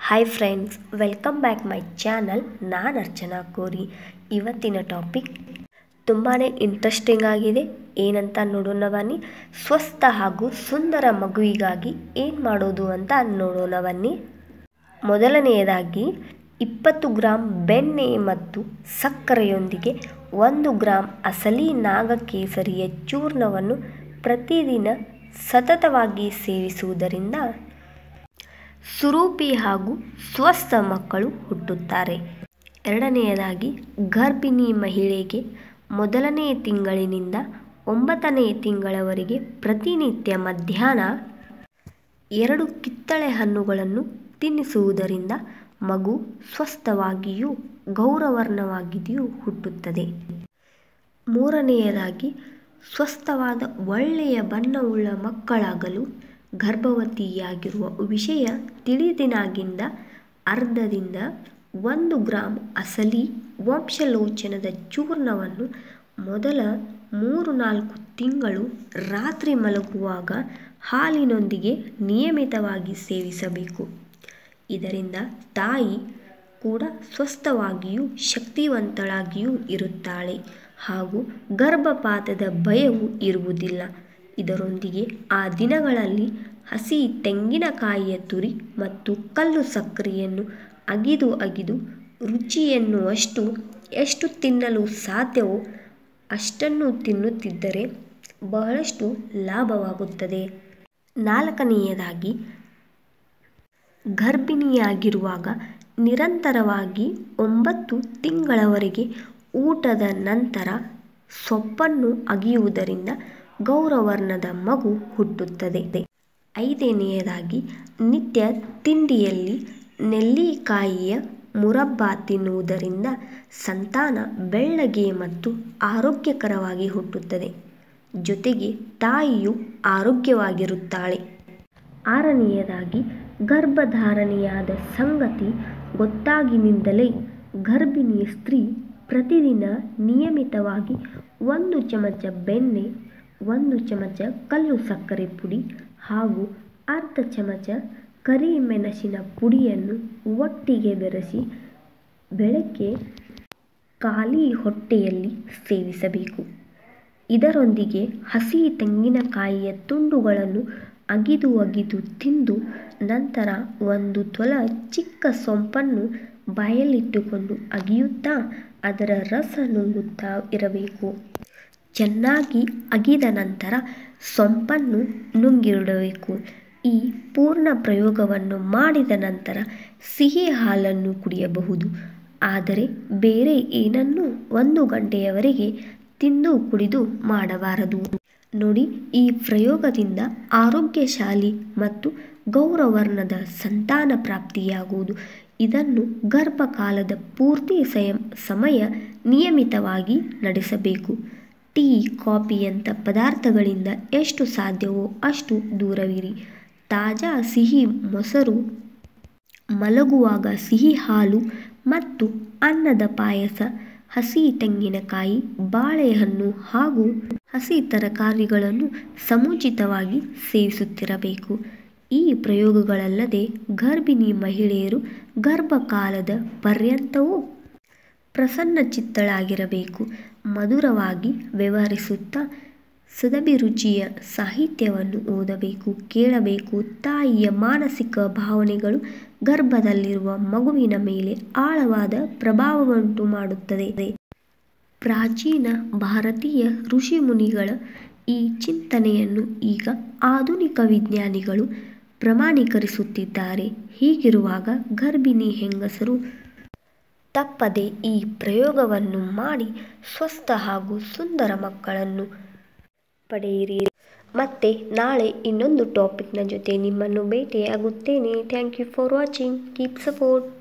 hi friends welcome back my channel ನಾನು ಅರ್ಚನಾ ಕೋರಿ ಇವತ್ತಿನ ಟಾಪಿಕ್ ತುಂಬಾ ಇಂಟ್ರೆಸ್ಟಿಂಗ್ ಆಗಿದೆ ಏನಂತ ನೋಡೋಣ ಬನ್ನಿ ಸ್ವಸ್ಥ ಹಾಗೂ ಸುಂದರ ಮಗುವಿಗಾಗಿ ಏನು ಮಾಡೋದು ಅಂತ ನೋಡೋಣ ಬನ್ನಿ ಮೊದಲನೆಯದಾಗಿ ಇಪ್ಪತ್ತು ಗ್ರಾಂ ಬೆಣ್ಣೆ ಮತ್ತು ಸಕ್ಕರೆಯೊಂದಿಗೆ ಒಂದು ಗ್ರಾಂ ಅಸಲಿ ನಾಗಕೇಸರಿಯ ಚೂರ್ಣವನ್ನು ಪ್ರತಿದಿನ ಸತತವಾಗಿ ಸೇವಿಸುವುದರಿಂದ ಸುರೂಪಿ ಹಾಗೂ ಸ್ವಸ್ಥ ಮಕ್ಕಳು ಹುಟ್ಟುತ್ತಾರೆ ಎರಡನೆಯದಾಗಿ ಗರ್ಭಿಣಿ ಮಹಿಳೆಗೆ ಮೊದಲನೇ ತಿಂಗಳಿನಿಂದ ಒಂಬತ್ತನೇ ತಿಂಗಳವರೆಗೆ ಪ್ರತಿನಿತ್ಯ ಮಧ್ಯಾಹ್ನ ಎರಡು ಕಿತ್ತಳೆ ಹಣ್ಣುಗಳನ್ನು ತಿನ್ನಿಸುವುದರಿಂದ ಮಗು ಸ್ವಸ್ಥವಾಗಿಯೂ ಗೌರವರ್ಣವಾಗಿಯೂ ಹುಟ್ಟುತ್ತದೆ ಮೂರನೆಯದಾಗಿ ಸ್ವಸ್ಥವಾದ ಒಳ್ಳೆಯ ಬಣ್ಣವುಳ್ಳ ಮಕ್ಕಳಾಗಲು ಗರ್ಭವತಿಯಾಗಿರುವ ವಿಷಯ ತಿಳಿದಿನಾಗಿಂದ ಅರ್ಧದಿಂದ ಒಂದು ಗ್ರಾಂ ಅಸಲಿ ವಂಶಲೋಚನದ ಚೂರ್ಣವನ್ನು ಮೊದಲ ಮೂರು ನಾಲ್ಕು ತಿಂಗಳು ರಾತ್ರಿ ಮಲಗುವಾಗ ಹಾಲಿನೊಂದಿಗೆ ನಿಯಮಿತವಾಗಿ ಸೇವಿಸಬೇಕು ಇದರಿಂದ ತಾಯಿ ಕೂಡ ಸ್ವಸ್ಥವಾಗಿಯೂ ಶಕ್ತಿವಂತಳಾಗಿಯೂ ಇರುತ್ತಾಳೆ ಹಾಗೂ ಗರ್ಭಪಾತದ ಭಯವು ಇರುವುದಿಲ್ಲ ಇದರೊಂದಿಗೆ ಆ ದಿನಗಳಲ್ಲಿ ಹಸಿ ತೆಂಗಿನಕಾಯಿಯ ತುರಿ ಮತ್ತು ಕಲ್ಲು ಸಕ್ಕರೆಯನ್ನು ಅಗಿದು ಅಗಿದು ರುಚಿಯನ್ನುವಷ್ಟು ಎಷ್ಟು ತಿನ್ನಲು ಸಾಧ್ಯವೋ ಅಷ್ಟನ್ನು ತಿನ್ನುತ್ತಿದ್ದರೆ ಬಹಳಷ್ಟು ಲಾಭವಾಗುತ್ತದೆ ನಾಲ್ಕನೆಯದಾಗಿ ಗರ್ಭಿಣಿಯಾಗಿರುವಾಗ ನಿರಂತರವಾಗಿ ಒಂಬತ್ತು ತಿಂಗಳವರೆಗೆ ಊಟದ ನಂತರ ಸೊಪ್ಪನ್ನು ಅಗಿಯುವುದರಿಂದ ಗೌರವರ್ಣದ ಮಗು ಹುಟ್ಟುತ್ತದೆ ಐದನೆಯದಾಗಿ ನಿತ್ಯ ತಿಂಡಿಯಲ್ಲಿ ನೆಲ್ಲಿಕಾಯಿಯ ಮುರಬ್ಬ ತಿನ್ನುವುದರಿಂದ ಸಂತಾನ ಬೆಳ್ಳಗೆ ಮತ್ತು ಆರೋಗ್ಯಕರವಾಗಿ ಹುಟ್ಟುತ್ತದೆ ಜೊತೆಗೆ ತಾಯಿಯು ಆರೋಗ್ಯವಾಗಿರುತ್ತಾಳೆ ಆರನೆಯದಾಗಿ ಗರ್ಭಧಾರಣೆಯಾದ ಸಂಗತಿ ಗೊತ್ತಾಗಿನಿಂದಲೇ ಗರ್ಭಿಣಿ ಸ್ತ್ರೀ ಪ್ರತಿದಿನ ನಿಯಮಿತವಾಗಿ ಒಂದು ಚಮಚ ಬೆಣ್ಣೆ ಒಂದು ಚಮಚ ಕಲ್ಲು ಸಕ್ಕರೆ ಪುಡಿ ಹಾಗೂ ಅರ್ಧ ಚಮಚ ಕರಿಮೆಣಸಿನ ಪುಡಿಯನ್ನು ಒಟ್ಟಿಗೆ ಬೆರೆಸಿ ಬೆಳಗ್ಗೆ ಖಾಲಿ ಹೊಟ್ಟೆಯಲ್ಲಿ ಸೇವಿಸಬೇಕು ಇದರೊಂದಿಗೆ ಹಸಿ ತೆಂಗಿನಕಾಯಿಯ ತುಂಡುಗಳನ್ನು ಅಗಿದು ಅಗಿದು ತಿಂದು ನಂತರ ಒಂದು ತೊಲ ಚಿಕ್ಕ ಸೊಂಪನ್ನು ಬಾಯಲ್ಲಿಟ್ಟುಕೊಂಡು ಅಗಿಯುತ್ತಾ ಅದರ ರಸ ನುಂಗುತ್ತಾ ಇರಬೇಕು ಚೆನ್ನಾಗಿ ಅಗಿದ ನಂತರ ಸೊಂಪನ್ನು ನುಂಗಿಡಬೇಕು ಈ ಪೂರ್ಣ ಪ್ರಯೋಗವನ್ನು ಮಾಡಿದ ನಂತರ ಸಿಹಿ ಹಾಲನ್ನು ಕುಡಿಯಬಹುದು ಆದರೆ ಬೇರೆ ಏನನ್ನೂ ಒಂದು ಗಂಟೆಯವರೆಗೆ ತಿಂದು ಕುಡಿದು ಮಾಡಬಾರದು ನೋಡಿ ಈ ಪ್ರಯೋಗದಿಂದ ಆರೋಗ್ಯಶಾಲಿ ಮತ್ತು ಗೌರವರ್ಣದ ಸಂತಾನ ಪ್ರಾಪ್ತಿಯಾಗುವುದು ಇದನ್ನು ಗರ್ಭಕಾಲದ ಪೂರ್ತಿ ಸಯ ಸಮಯ ನಿಯಮಿತವಾಗಿ ನಡೆಸಬೇಕು ಟೀ ಕಾಫಿಯಂಥ ಪದಾರ್ಥಗಳಿಂದ ಎಷ್ಟು ಸಾಧ್ಯವೋ ಅಷ್ಟು ದೂರವಿರಿ ತಾಜಾ ಸಿಹಿ ಮೊಸರು ಮಲಗುವಾಗ ಸಿಹಿ ಹಾಲು ಮತ್ತು ಅನ್ನದ ಪಾಯಸ ಹಸಿ ತೆಂಗಿನಕಾಯಿ ಬಾಳೆಹಣ್ಣು ಹಾಗೂ ಹಸಿ ತರಕಾರಿಗಳನ್ನು ಸಮುಚಿತವಾಗಿ ಸೇವಿಸುತ್ತಿರಬೇಕು ಈ ಪ್ರಯೋಗಗಳಲ್ಲದೆ ಗರ್ಭಿಣಿ ಮಹಿಳೆಯರು ಗರ್ಭಕಾಲದ ಪರ್ಯಂತವೂ ಪ್ರಸನ್ನಚಿತ್ತಳಾಗಿರಬೇಕು ಮಧುರವಾಗಿ ವ್ಯವಹರಿಸುತ್ತಾ ಸದಭಿರುಚಿಯ ಸಾಹಿತ್ಯವನ್ನು ಓದಬೇಕು ಕೇಳಬೇಕು ತಾಯಿಯ ಮಾನಸಿಕ ಭಾವನೆಗಳು ಗರ್ಭದಲ್ಲಿರುವ ಮಗುವಿನ ಮೇಲೆ ಆಳವಾದ ಪ್ರಭಾವವುಂಟು ಮಾಡುತ್ತದೆ ಪ್ರಾಚೀನ ಭಾರತೀಯ ಋಷಿ ಮುನಿಗಳ ಈ ಚಿಂತನೆಯನ್ನು ಈಗ ಆಧುನಿಕ ವಿಜ್ಞಾನಿಗಳು ಪ್ರಮಾಣೀಕರಿಸುತ್ತಿದ್ದಾರೆ ಹೀಗಿರುವಾಗ ಗರ್ಭಿಣಿ ಹೆಂಗಸರು ತಪ್ಪದೆ ಈ ಪ್ರಯೋಗವನ್ನು ಮಾಡಿ ಸ್ವಸ್ಥ ಹಾಗೂ ಸುಂದರ ಮಕ್ಕಳನ್ನು ಪಡೆಯಿರಿ ಮತ್ತೆ ನಾಳೆ ಇನ್ನೊಂದು ಟಾಪಿಕ್ನ ಜೊತೆ ನಿಮ್ಮನ್ನು ಭೇಟಿಯಾಗುತ್ತೇನೆ thank you for watching keep support